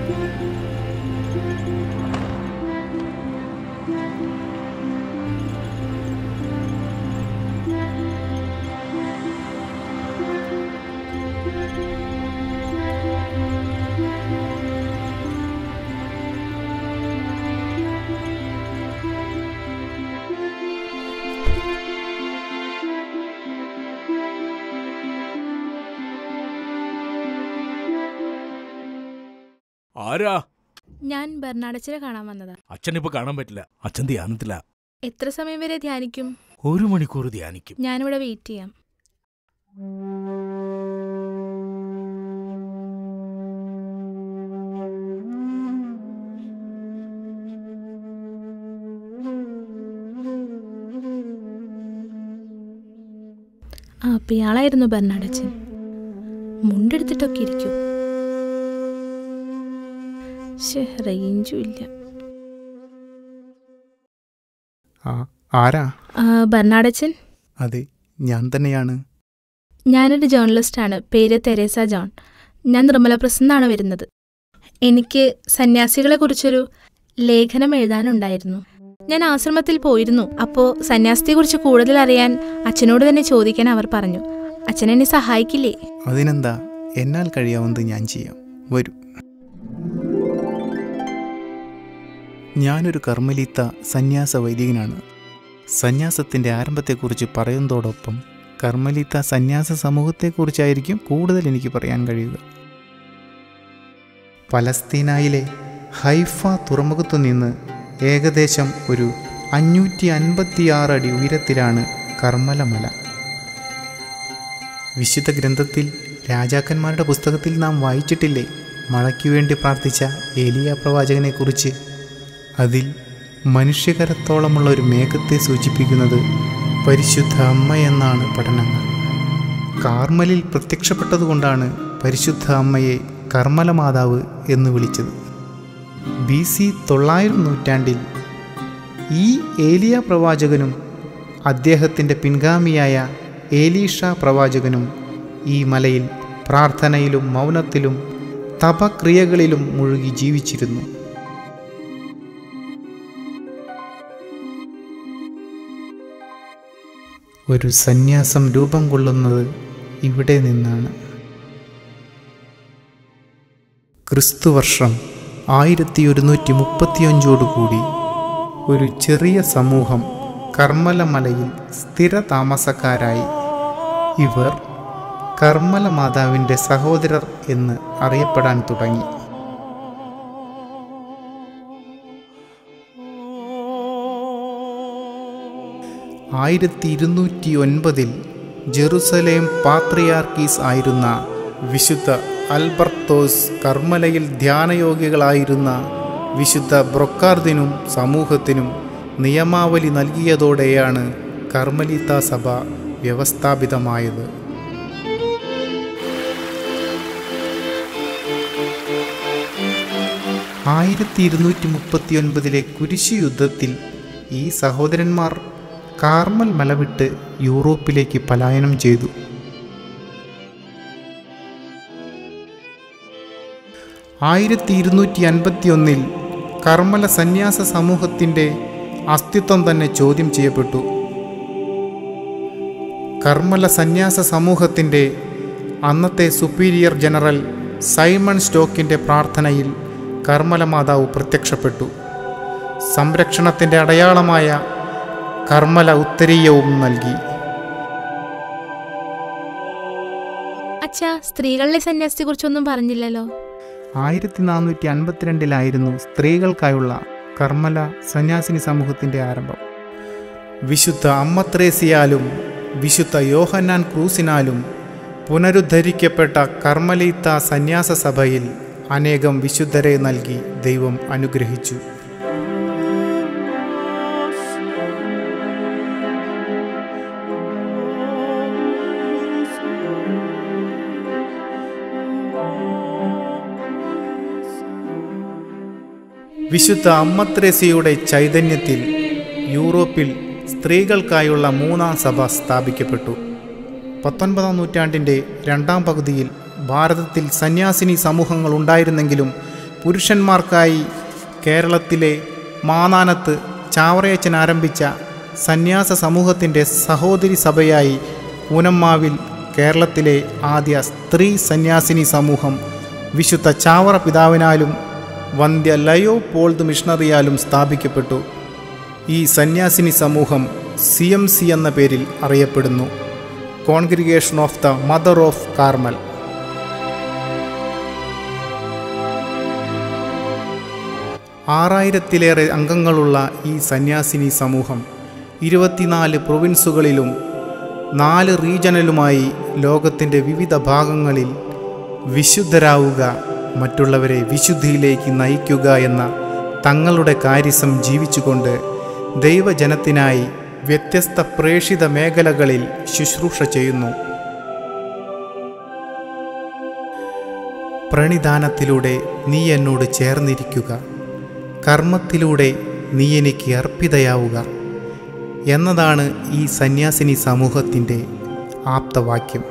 ആരാ ഞാൻ ബെർണാഡച്ചനെ കാണാൻ വന്നതാ അച്ഛനിപ്പോ കാണാൻ പറ്റില്ല അച്ഛൻ ധ്യാനത്തില എത്ര സമയം വരെ ധ്യാനിക്കും ഒരു മണിക്കൂർ ധ്യാനിക്കും ഞാനിവിടെ വെയിറ്റ് ചെയ്യാം ആ അപ്പൊ ഇയാളായിരുന്നു ബെർണാഡച്ചൻ മുണ്ടെടുത്തിട്ടൊക്കെ ഇരിക്കും ശ്ശേ, റേഞ്ചും ഇല്ല ആ ആരാ ആ, ബെർണാഡച്ചൻ അതെ ഞാൻ തന്നെയാണ് ഞാനൊരു ജേർണലിസ്റ്റാണ് പേര് തെരേസ ജോൺ ഞാൻ നിർമ്മല പ്രസ് നിന്നാണ് വരുന്നത് എനിക്ക് സന്യാസികളെക്കുറിച്ചൊരു ലേഖനം എഴുതാനുണ്ടായിരുന്നു ഞാൻ ആശ്രമത്തിൽ പോയിരുന്നു അപ്പോൾ സന്യാസത്തെക്കുറിച്ച് കൂടുതൽ അറിയാൻ അച്ഛനോട് തന്നെ ചോദിക്കാൻ അവർ പറഞ്ഞു അച്ഛൻ എന്നെ സഹായിക്കില്ലേ അതിനെന്താ എന്നാൽ കഴിയാവുന്നത് ഞാൻ ചെയ്യാം വരൂ ഞാനൊരു കർമ്മലീത്ത സന്യാസ വൈദികനാണ് സന്യാസത്തിൻ്റെ ആരംഭത്തെക്കുറിച്ച് പറയുന്നതോടൊപ്പം കർമ്മലീത്ത സന്യാസ സമൂഹത്തെക്കുറിച്ചായിരിക്കും കൂടുതൽ എനിക്ക് പറയാൻ കഴിയുക പലസ്തീനായിലെ ഹൈഫ തുറമുഖത്തു നിന്ന് ഏകദേശം ഒരു അഞ്ഞൂറ്റി അൻപത്തിയാറ് അടി ഉയരത്തിലാണ് കർമ്മലമല വിശുദ്ധ ഗ്രന്ഥത്തിൽ രാജാക്കന്മാരുടെ പുസ്തകത്തിൽ നാം വായിച്ചിട്ടില്ലേ മഴയ്ക്കു വേണ്ടി പ്രാർത്ഥിച്ച ഏലിയ പ്രവാചകനെക്കുറിച്ച് അതിൽ മനുഷ്യകരത്തോളമുള്ള ഒരു മേഘത്തെ സൂചിപ്പിക്കുന്നത് പരിശുദ്ധ അമ്മ എന്നാണ് പഠനങ്ങൾ കാർമലിൽ പ്രത്യക്ഷപ്പെട്ടതുകൊണ്ടാണ് പരിശുദ്ധ അമ്മയെ കർമ്മല മാതാവ് എന്ന് വിളിച്ചത് ബി സി തൊള്ളായിരം നൂറ്റാണ്ടിൽ ഈ ഏലിയ പ്രവാചകനും അദ്ദേഹത്തിൻ്റെ പിൻഗാമിയായ ഏലീഷ പ്രവാചകനും ഈ മലയിൽ പ്രാർത്ഥനയിലും മൗനത്തിലും തപക്രിയകളിലും മുഴുകി ജീവിച്ചിരുന്നു ഒരു സന്യാസം രൂപം കൊള്ളുന്നത് ഇവിടെ നിന്നാണ് ക്രിസ്തുവർഷം ആയിരത്തി ഒരുന്നൂറ്റി മുപ്പത്തിയഞ്ചോടുകൂടി ഒരു ചെറിയ സമൂഹം കർമ്മലമലയിൽ സ്ഥിര താമസക്കാരായി ഇവർ കർമ്മല മാതാവിൻ്റെ സഹോദരർ എന്ന് അറിയപ്പെടാൻ തുടങ്ങി ആയിരത്തി ഇരുന്നൂറ്റി ഒൻപതിൽ ജെറുസലേം പാത്രിയാർക്കീസ് ആയിരുന്ന വിശുദ്ധ അൽബർത്തോസ് കർമ്മലയിൽ ധ്യാനയോഗികളായിരുന്ന വിശുദ്ധ ബ്രൊക്കാർദിനും സമൂഹത്തിനും നിയമാവലി നൽകിയതോടെയാണ് കർമ്മലിത്ത സഭ വ്യവസ്ഥാപിതമായത് ആയിരത്തി ഇരുന്നൂറ്റി മുപ്പത്തിയൊൻപതിലെ കുരിശു യുദ്ധത്തിൽ ഈ സഹോദരന്മാർ കാർമൽ മല വിട്ട് യൂറോപ്പിലേക്ക് പലായനം ചെയ്തു ആയിരത്തി ഇരുന്നൂറ്റി അൻപത്തിയൊന്നിൽ കർമ്മല സന്യാസ സമൂഹത്തിൻ്റെ അസ്തിത്വം തന്നെ ചോദ്യം ചെയ്യപ്പെട്ടു കർമ്മല സന്യാസ സമൂഹത്തിൻ്റെ അന്നത്തെ സുപ്പീരിയർ ജനറൽ സൈമൺ സ്റ്റോക്കിൻ്റെ പ്രാർത്ഥനയിൽ കർമ്മല മാതാവ് പ്രത്യക്ഷപ്പെട്ടു സംരക്ഷണത്തിൻ്റെ അടയാളമായ കർമ്മല ഉത്തരീയവും നൽകി അച്ഛാ സ്ത്രീകളിലെ സന്യാസത്തെക്കുറിച്ചൊന്നും പറഞ്ഞില്ലല്ലോ ആയിരത്തി നാനൂറ്റി അൻപത്തിരണ്ടിലായിരുന്നു സ്ത്രീകൾക്കായുള്ള കർമ്മല സന്യാസിനി സമൂഹത്തിൻ്റെ ആരംഭം വിശുദ്ധ അമ്മത്രേസിയാലും വിശുദ്ധ യോഹന്നാൻ ക്രൂസിനാലും പുനരുദ്ധരിക്കപ്പെട്ട കർമ്മലീത്ത സന്യാസ സഭയിൽ അനേകം വിശുദ്ധരെ നൽകി ദൈവം അനുഗ്രഹിച്ചു വിശുദ്ധ അമ്മത്രേസ്യയുടെ ചൈതന്യത്തിൽ യൂറോപ്പിൽ സ്ത്രീകൾക്കായുള്ള മൂന്നാം സഭ സ്ഥാപിക്കപ്പെട്ടു പത്തൊൻപതാം നൂറ്റാണ്ടിൻ്റെ രണ്ടാം പകുതിയിൽ ഭാരതത്തിൽ സന്യാസിനി സമൂഹങ്ങൾ ഉണ്ടായിരുന്നെങ്കിലും പുരുഷന്മാർക്കായി കേരളത്തിലെ മാനാനത്ത് ചാവറയച്ചൻ ആരംഭിച്ച സന്യാസ സമൂഹത്തിൻ്റെ സഹോദരി സഭയായി ഊനമ്മാവിൽ കേരളത്തിലെ ആദ്യ സ്ത്രീ സന്യാസിനി സമൂഹം വിശുദ്ധ ചാവറ പിതാവിനാലും വന്ധ്യ ലയോ പോൾഡ് മിഷണറിയാലും സ്ഥാപിക്കപ്പെട്ടു ഈ സന്യാസിനി സമൂഹം സി എം സി എന്ന പേരിൽ അറിയപ്പെടുന്നു congregation of the mother of Carmel ആറായിരത്തിലേറെ അംഗങ്ങളുള്ള ഈ സന്യാസിനി സമൂഹം ഇരുപത്തിനാല് പ്രൊവിൻസുകളിലും നാല് റീജണലുമായി ലോകത്തിൻ്റെ വിവിധ ഭാഗങ്ങളിൽ വിശുദ്ധരാവുക മറ്റുള്ളവരെ വിശുദ്ധിയിലേക്ക് നയിക്കുക എന്ന തങ്ങളുടെ കാര്യസം ജീവിച്ചുകൊണ്ട് ദൈവജനത്തിനായി വ്യത്യസ്ത പ്രേഷിത മേഖലകളിൽ ശുശ്രൂഷ ചെയ്യുന്നു പ്രണിധാനത്തിലൂടെ നീ എന്നോട് ചേർന്നിരിക്കുക കർമ്മത്തിലൂടെ നീ എനിക്ക് അർപ്പിതയാവുക എന്നതാണ് ഈ സന്യാസിനി സമൂഹത്തിൻ്റെ ആപ്തവാക്യം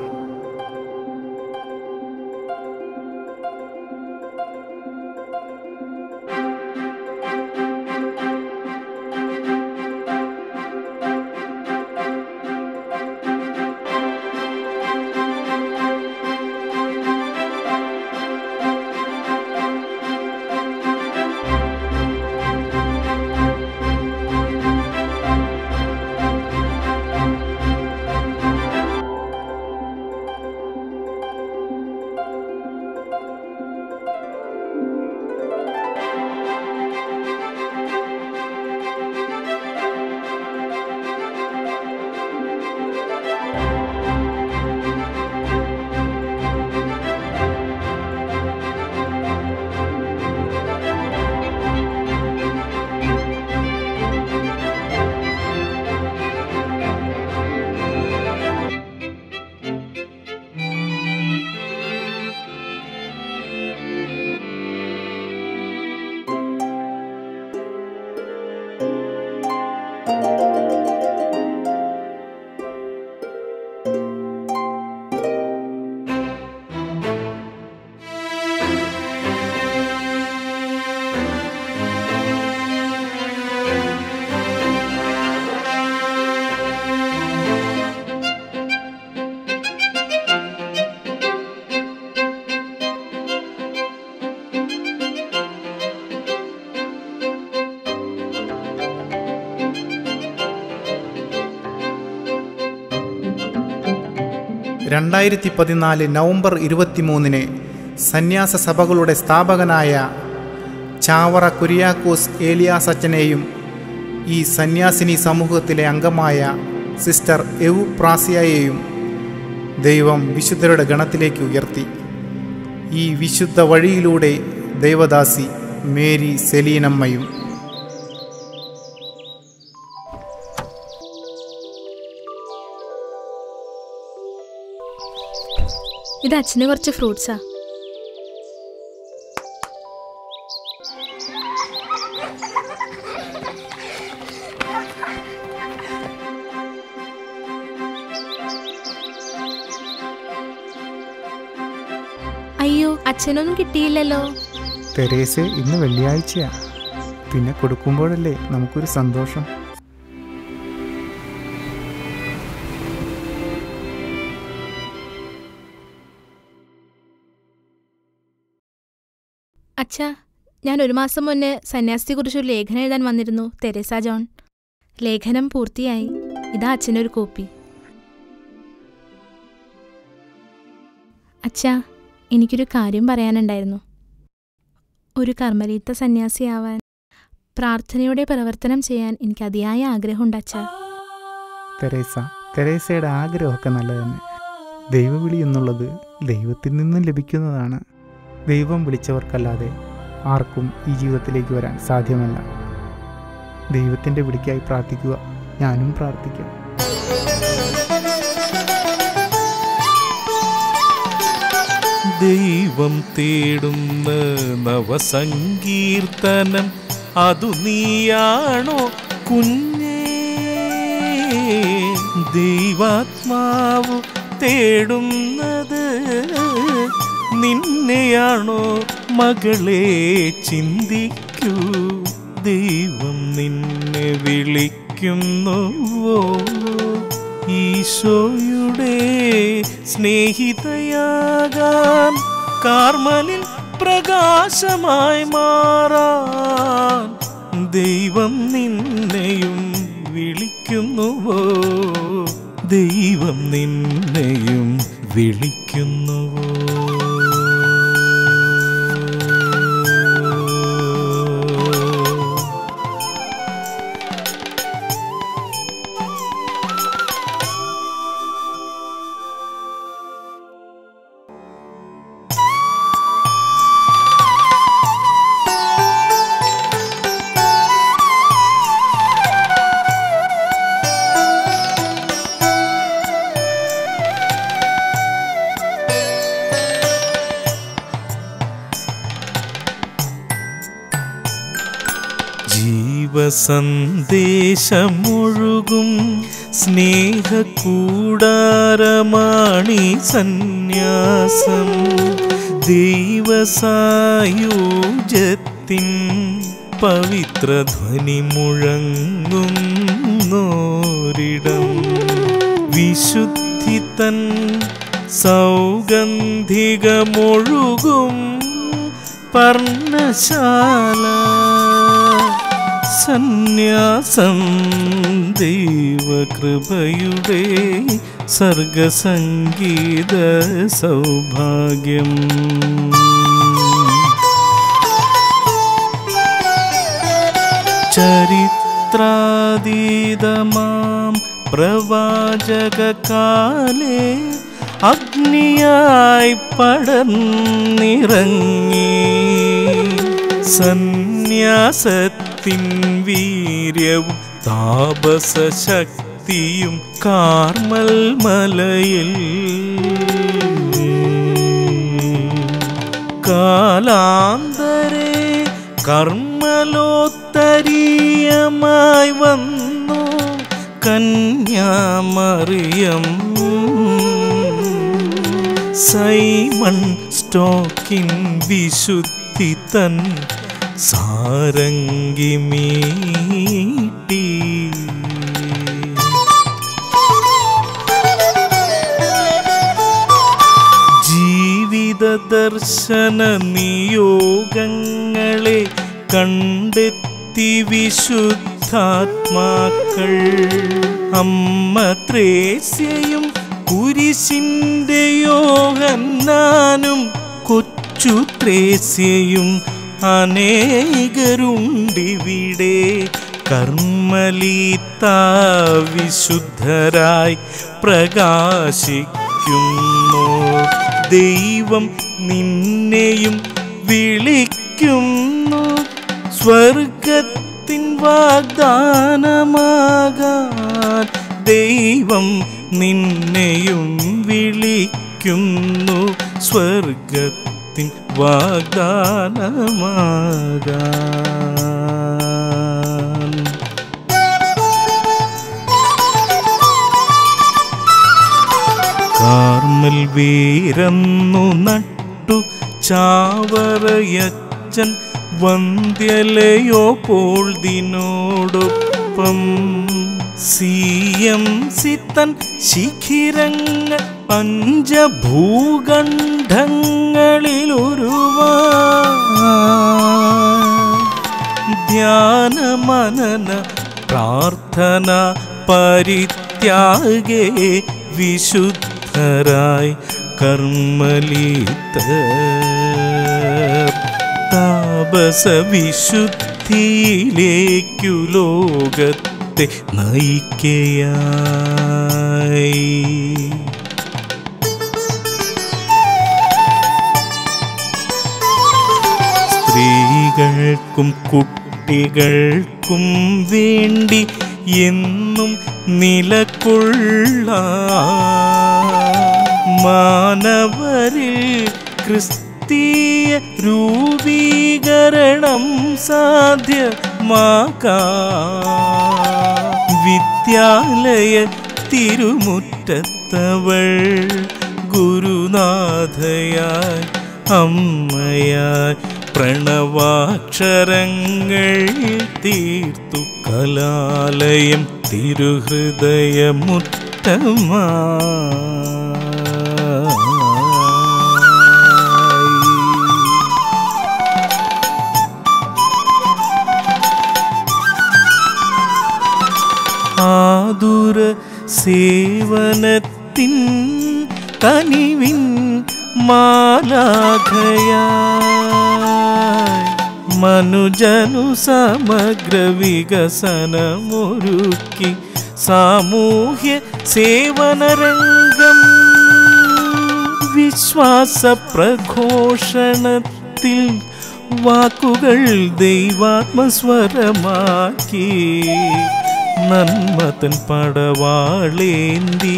രണ്ടായിരത്തി പതിനാല് നവംബർ ഇരുപത്തിമൂന്നിന് സന്യാസ സഭകളുടെ സ്ഥാപകനായ ചാവറ കുര്യാക്കോസ് ഏലിയാസ് അച്ഛനെയും ഈ സന്യാസിനി സമൂഹത്തിലെ അംഗമായ സിസ്റ്റർ എവു പ്രാസിയയെയും ദൈവം വിശുദ്ധരുടെ ഗണത്തിലേക്ക് ഉയർത്തി ഈ വിശുദ്ധ വഴിയിലൂടെ ദൈവദാസി മേരി സെലീനമ്മയും ഇത് അച്ഛന് കുറച്ച് ഫ്രൂട്ട്സാ അയ്യോ അച്ഛനൊന്നും കിട്ടിയില്ലല്ലോ തെരേസ് ഇന്ന് വെള്ളിയാഴ്ചയാ പിന്നെ കൊടുക്കുമ്പോഴല്ലേ നമുക്കൊരു സന്തോഷം അച്ഛാ ഞാൻ ഒരു മാസം മുന്നേ സന്യാസത്തെക്കുറിച്ചൊരു ലേഖനം എഴുതാൻ വന്നിരുന്നു തെരേസ ജോൺ ലേഖനം പൂർത്തിയായി ഇതാ അച്ഛനൊരു കോപ്പി അച്ഛാ എനിക്കൊരു കാര്യം പറയാനുണ്ടായിരുന്നു ഒരു കർമ്മലീത്ത സന്യാസിയാവാൻ പ്രാർത്ഥനയോടെ പ്രവർത്തനം ചെയ്യാൻ എനിക്ക് അതിയായ ആഗ്രഹമുണ്ട് അച്ഛാ തെരേസ തെരേസയുടെ ആഗ്രഹമൊക്കെ നല്ലത് തന്നെ ദൈവവിളി എന്നുള്ളത് ദൈവത്തിൽ നിന്നും ലഭിക്കുന്നതാണ് ദൈവം വിളിച്ചവർക്കല്ലാതെ ആർക്കും ഈ ജീവിതത്തിലേക്ക് വരാൻ സാധ്യമല്ല ദൈവത്തിൻ്റെ വിളിക്കായി പ്രാർത്ഥിക്കുക ഞാനും പ്രാർത്ഥിക്കാം ദൈവം തേടുന്ന നവസങ്കീർത്തനം അതു നീയാണോ കുഞ്ഞേ ദൈവാത്മാവ് തേടുന്നത് നിന്നെയാണോ മകളെ ചിന്തിക്കൂ ദൈവം നിന്നെ വിളിക്കുന്നുവോ ഈശോയുടെ സ്നേഹിതയാകാൻ കാർമലിൽ പ്രകാശമായി മാറാൻ ദൈവം നിന്നെയും വിളിക്കുന്നുവോ ദൈവം നിന്നെയും വിളിക്കുന്നുവോ ജീവസന്ദേശമൊഴുകും സ്നേഹക്കൂടാരമാണി സന്യാസം ദൈവസായുജത്തിൻ പവിത്രധ്വനി മുഴങ്ങുന്നോരിടം വിശുദ്ധി തൻ സൗഗന്ധികമൊഴുകും പർണശാല സന്യാസം ദൈവകൃപയുടെ സർഗസംഗീത സൗഭാഗ്യം ചരിത്രാതീതമാം പ്രവാചകകാലേ അഗ്നിയായി പടർന്നിറങ്ങി സന്യാസത്തിൻ വീര്യവും താപസശക്തിയും കാർമൽ മലയിൽ കാലാന്തരെ കർമ്മലോത്തരീയമായി വന്നു കന്യാമറിയം സൈമൺ സ്റ്റോക്കിൻ വിശുദ്ധി തൻ സാരംഗി മീട്ടി ജീവിത ദർശന നിയോഗങ്ങളെ കണ്ടെത്തി വിശുദ്ധാത്മാക്കൾ അമ്മ ത്രേസ്യയും കുരിശിന്റെ യോഹന്നാനും കൊച്ചു ത്രേസ്യയും അനേകരുണ്ടിവിടെ കർമ്മലീത്ത വിശുദ്ധരായി പ്രകാശിക്കുന്നു ദൈവം നിന്നെയും വിളിക്കുന്നു സ്വർഗത്തിൻ വാഗ്ദാനമാകാൻ ദൈവം നിന്നെയും വിളിക്കുന്നു സ്വർഗത്തിൻ വാഗ്ദാനമാകാൻ കാർമൽ വീരന്നു നട്ടു ചാവറയച്ചൻ വന്ധ്യലയോ പോൾ ദിനോടൊപ്പം സി എം സിത്തൻ ശിഖിരങ്ങൾ പഞ്ചഭൂഖണ്ഡങ്ങളിലൊരുവാ ധ്യാനമനന പ്രാർത്ഥന പരിത്യാഗേ വിശുദ്ധരായി കർമ്മലീത്ത താപസ വിശുദ്ധിയിലേക്കു ലോകത്തെ നയിക്കയായി സ്ത്രീകൾക്കും കുട്ടികൾക്കും വേണ്ടി എന്നും നിലകൊള്ള മാനവരിൽ ക്രിസ്തീയ രൂപീകരണം സാധ്യമാക്കാ വിദ്യാലയ തിരുമുറ്റത്തവൾ ഗുരുനാഥയായി അമ്മയായി പ്രണവാക്ഷരങ്ങൾ തീർത്തു കലാലയം തിരുഹൃദയമുത്തമായി ആതുര സേവനത്തിൻ കനിവിൻ മാലാഖയായി മനുജനു സമഗ്ര വികസനമൊരുക്കി സാമൂഹ്യ സേവനരംഗം വിശ്വാസ പ്രഘോഷണത്തിൽ വാക്കുകൾ ദൈവാത്മസ്വരമാക്കി നന്മതൻ പടവാളേന്തി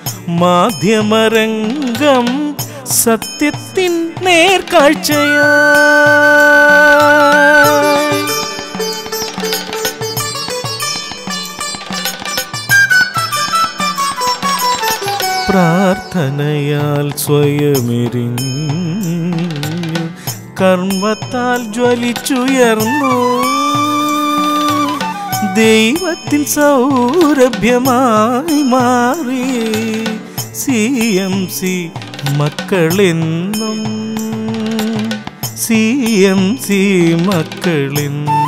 മാധ്യമരംഗം സത്യത്തിൻ നേർക്കാഴ്ചയായി പ്രാർത്ഥനയാൽ സ്വയമെരിഞ്ഞു കർമ്മത്താൽ ജ്വലിച്ചുയർന്നു ദൈവത്തിൽ സൗരഭ്യമായി മാറി സി എം സി മക്കളെന്നും സി എം സി മക്കളെന്നും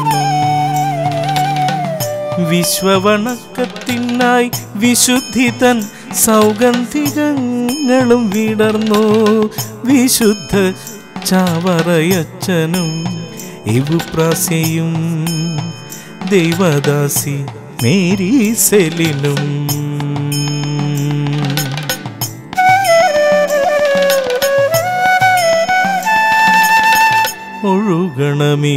വിശ്വവണക്കത്തിനായി വിശുദ്ധി തൻ സൗഗന്ധികങ്ങളും വിടർന്നു വിശുദ്ധ ചാവറയച്ചനും ഇവുപ്രാസ്യയും ദൈവദാസി മേരി സെലിനും ഒഴുകണമേ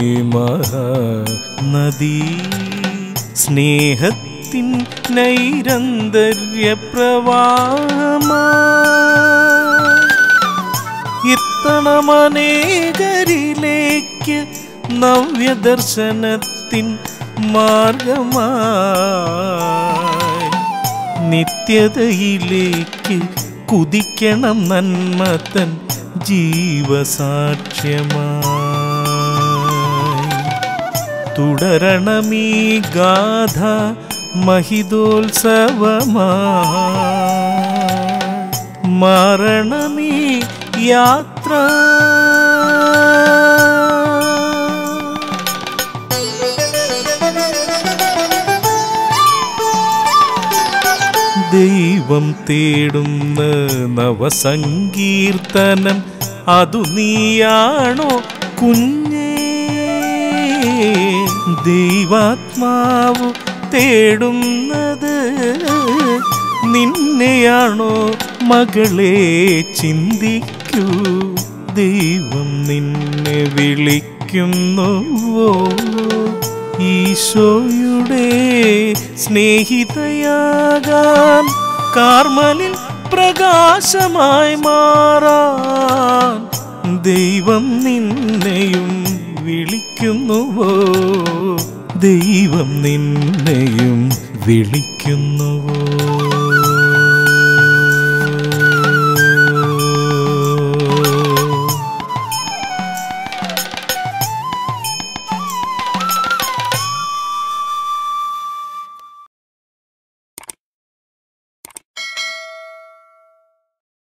മഹാനദി സ്നേഹത്തിൻ നൈരന്തര്യ പ്രവാഹമാ ഇത്തണമനേകരിലേക്ക് നവ്യദർശനത്തിൻ മാർഗമായി നിത്യതയിലേക്ക് കുതിക്കണം നന്മതൻ ജീവസാക്ഷ്യമായി തുടരണമീ ഗാഥ മഹിതോത്സവമാ മാറണമീ യാത്ര ദൈവം തേടുന്ന നവസങ്കീർത്തനം അതു നീയാണോ കുഞ്ഞേ ദൈവാത്മാവ് തേടുന്നത് നിന്നെയാണോ മകളെ ചിന്തിക്കൂ ദൈവം നിന്നെ വിളിക്കുന്നുവോ ഈശോയുടെ സ്നേഹിതയാകാൻ കാർമലിൽ പ്രകാശമായി മാറാൻ ദൈവം നിന്നെയും വിളിക്കുന്നുവോ ദൈവം നിന്നെയും വിളിക്കുന്നുവോ